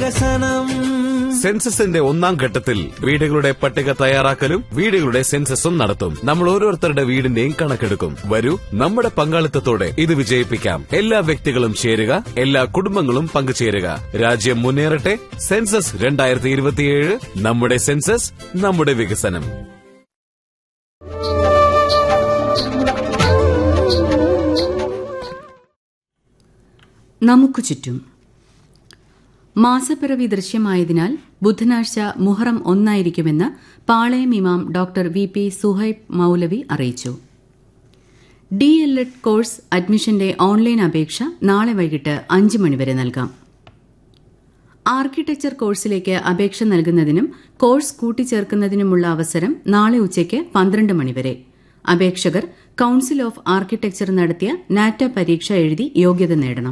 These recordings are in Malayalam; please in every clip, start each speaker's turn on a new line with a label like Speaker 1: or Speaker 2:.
Speaker 1: വികസനം
Speaker 2: സെൻസസിന്റെ ഒന്നാം ഘട്ടത്തിൽ വീടുകളുടെ പട്ടിക തയ്യാറാക്കലും വീടുകളുടെ സെൻസസും നടത്തും നമ്മൾ ഓരോരുത്തരുടെ വീടിന്റെയും കണക്കെടുക്കും വരൂ നമ്മുടെ പങ്കാളിത്തത്തോടെ ഇത് വിജയിപ്പിക്കാം എല്ലാ വ്യക്തികളും ചേരുക എല്ലാ കുടുംബങ്ങളും പങ്കുചേരുക രാജ്യം മുന്നേറട്ടെ സെൻസസ് രണ്ടായിരത്തി ഇരുപത്തിയേഴ് നമ്മുടെ സെൻസസ് നമ്മുടെ വികസനം
Speaker 3: നമുക്കു ചുറ്റും മാസപ്പിറവി ദൃശ്യമായതിനാൽ ബുധനാഴ്ച മുഹറം ഒന്നായിരിക്കുമെന്ന് പാളയം ഇമാം ഡോക്ടർ വി പി സുഹൈബ് മൌലവി അറിയിച്ചു ഡി എൽ എഡ് കോഴ്സ് അഡ്മിഷന്റെ ഓൺലൈൻ അപേക്ഷ നാളെ വൈകിട്ട് അഞ്ച് മണിവരെ നൽകാം ആർക്കിടെക്ചർ കോഴ്സിലേക്ക് അപേക്ഷ നൽകുന്നതിനും കോഴ്സ് കൂട്ടിച്ചേർക്കുന്നതിനുമുള്ള അവസരം നാളെ ഉച്ചയ്ക്ക് പന്ത്രണ്ട് മണിവരെ അപേക്ഷകർ കൌൺസിൽ ഓഫ് ആർക്കിടെക്ചർ നടത്തിയ നാറ്റ പരീക്ഷ എഴുതി യോഗ്യത നേടണം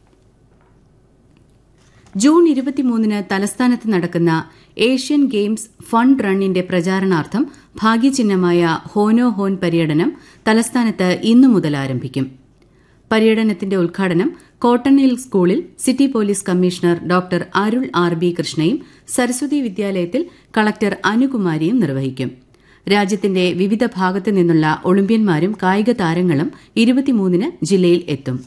Speaker 3: ജൂൺ ഇരുപത്തിമൂന്നിന് തലസ്ഥാനത്ത് നടക്കുന്ന ഏഷ്യൻ ഗെയിംസ് ഫണ്ട് റണ്ണിന്റെ പ്രചാരണാർത്ഥം ഭാഗ്യചിഹ്നമായ ഹോനോ ഹോൻ പര്യടനം തലസ്ഥാനത്ത് ഇന്നു മുതൽ ആരംഭിക്കും പര്യടനത്തിന്റെ ഉദ്ഘാടനം കോട്ടൺ ഹിൽ സ്കൂളിൽ city police commissioner doctor Arul R B കൃഷ്ണയും സരസ്വതി വിദ്യാലയത്തിൽ കളക്ടർ അനുകുമാരിയും നിർവഹിക്കും രാജ്യത്തിന്റെ വിവിധ ഭാഗത്തു നിന്നുള്ള ഒളിമ്പ്യന്മാരും കായിക താരങ്ങളും ഇരുപത്തിമൂന്നിന് ജില്ലയിൽ എത്തും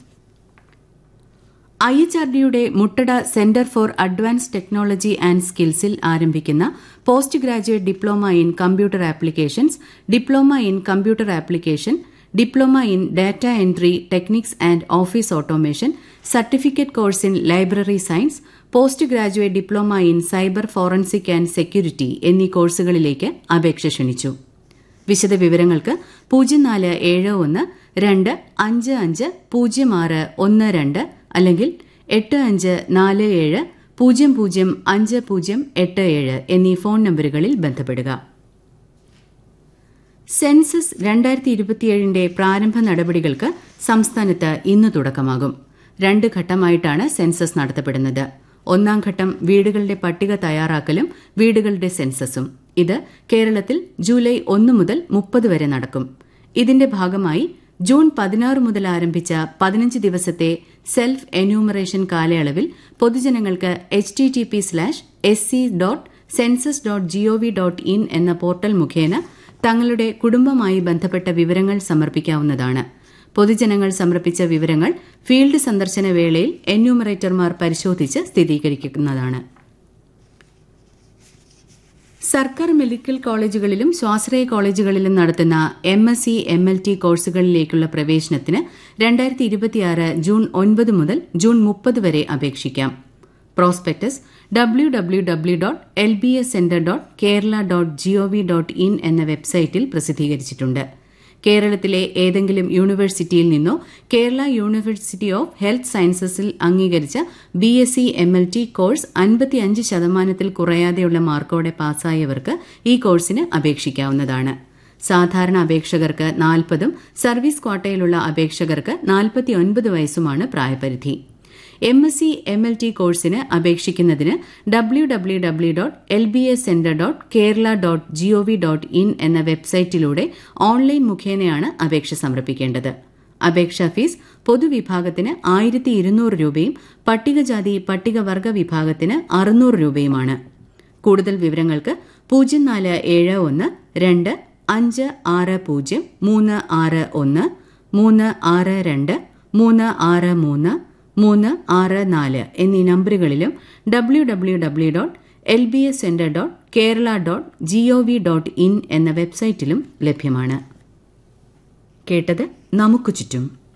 Speaker 3: ഐ എച്ച് ആർ ഡിയുടെ Muttada centre for advance technology and സ്കിൽസിൽ ആരംഭിക്കുന്ന post graduate diploma in computer applications diploma in computer application diploma in data entry techniques and office automation certificate course in library science post graduate diploma in cyber forensic and security എന്നീ കോഴ്സുകളിലേക്ക് അപേക്ഷ ക്ഷണിച്ചു വിശദവിവരങ്ങൾക്ക് പൂജ്യം നാല് ഏഴ് ഒന്ന് രണ്ട് അഞ്ച് അഞ്ച് പൂജ്യം ആറ് ഒന്ന് രണ്ട് അല്ലെങ്കിൽ എട്ട് അഞ്ച് നാല് ഏഴ് പൂജ്യം പൂജ്യം അഞ്ച് പൂജ്യം എട്ട് ഏഴ് എന്നീ ഫോൺ നമ്പറുകളിൽ ബന്ധപ്പെടുക സെൻസസ് രണ്ടായിരത്തി ഇരുപത്തിയേഴിന്റെ പ്രാരംഭ നടപടികൾക്ക് സംസ്ഥാനത്ത് ഇന്ന് തുടക്കമാകും രണ്ട് ഘട്ടമായിട്ടാണ് സെൻസസ് നടത്തപ്പെടുന്നത് ഒന്നാം ഘട്ടം വീടുകളുടെ പട്ടിക തയ്യാറാക്കലും വീടുകളുടെ സെൻസസും ഇത് കേരളത്തിൽ ജൂലൈ ഒന്ന് മുതൽ മുപ്പത് വരെ നടക്കും ഇതിന്റെ ഭാഗമായി ജൂൺ പതിനാറ് മുതൽ ആരംഭിച്ച പതിനഞ്ച് ദിവസത്തെ സെൽഫ് എന്യൂമറേഷൻ കാലയളവിൽ പൊതുജനങ്ങൾക്ക് H T T P slash S C dot census dot GOV dot in എന്ന പോർട്ടൽ മുഖേന തങ്ങളുടെ കുടുംബമായി ബന്ധപ്പെട്ട വിവരങ്ങൾ സമർപ്പിക്കാവുന്നതാണ് പൊതുജനങ്ങൾ സമർപ്പിച്ച വിവരങ്ങൾ ഫീൽഡ് സന്ദർശന വേളയിൽ എന്യൂമറേറ്റർമാർ പരിശോധിച്ച് സ്ഥിരീകരിക്കുന്നതാണ് സർക്കാർ മെഡിക്കൽ കോളേജുകളിലും സ്വാശ്രയ കോളേജുകളിലും നടത്തുന്ന M S C M L T കോഴ്സുകളിലേക്കുള്ള പ്രവേശനത്തിന് രണ്ടായിരത്തി ഇരുപത്തിയാറ് ജൂൺ ഒൻപത് മുതൽ ജൂൺ മുപ്പത് വരെ അപേക്ഷിക്കാം prospectus W W W dot L B S centre dot Kerala dot GOV dot in എന്ന വെബ്സൈറ്റിൽ പ്രസിദ്ധീകരിച്ചിട്ടുണ്ട് കേരളത്തിലെ ഏതെങ്കിലും യൂണിവേഴ്സിറ്റിയിൽ നിന്നോ കേരള യൂണിവേഴ്സിറ്റി ഓഫ് ഹെൽത്ത് സയൻസസിൽ അംഗീകരിച്ച B S C M L T course അൻപത്തിയഞ്ച് ശതമാനത്തിൽ കുറയാതെയുള്ള മാർക്കോടെ പാസ്സായവർക്ക് ഈ കോഴ്സിന് അപേക്ഷിക്കാവുന്നതാണ് സാധാരണ അപേക്ഷകർക്ക് നാൽപ്പതും സർവീസ് ക്വാട്ടയിലുള്ള അപേക്ഷകർക്ക് നാൽപ്പത്തിയൊൻപത് വയസ്സുമാണ് പ്രായപരിധി M S C M L T കോഴ്സിന് അപേക്ഷിക്കുന്നതിന് W W W dot L B S centre dot Kerala dot GOV dot in എന്ന വെബ്സൈറ്റിലൂടെ ഓൺലൈൻ മുഖേനയാണ് അപേക്ഷ സമർപ്പിക്കേണ്ടത് അപേക്ഷാ ഫീസ് പൊതുവിഭാഗത്തിന് ആയിരത്തി ഇരുന്നൂറ് രൂപയും പട്ടികജാതി പട്ടികവർഗ വിഭാഗത്തിന് അറുന്നൂറ് രൂപയുമാണ് കൂടുതൽ വിവരങ്ങൾക്ക് പൂജ്യം നാല് ഏഴ് ഒന്ന് രണ്ട് അഞ്ച് ആറ് പൂജ്യം മൂന്ന് ആറ് ഒന്ന് മൂന്ന് ആറ് രണ്ട് മൂന്ന് ആറ് മൂന്ന് മൂന്ന് ആറ് നാല് എന്നീ നമ്പറുകളിലും W W W dot L B S centre dot Kerala dot GOV dot in എന്ന വെബ്സൈറ്റിലും ലഭ്യമാണ് കേട്ടത് നമുക്ക് ചുറ്റും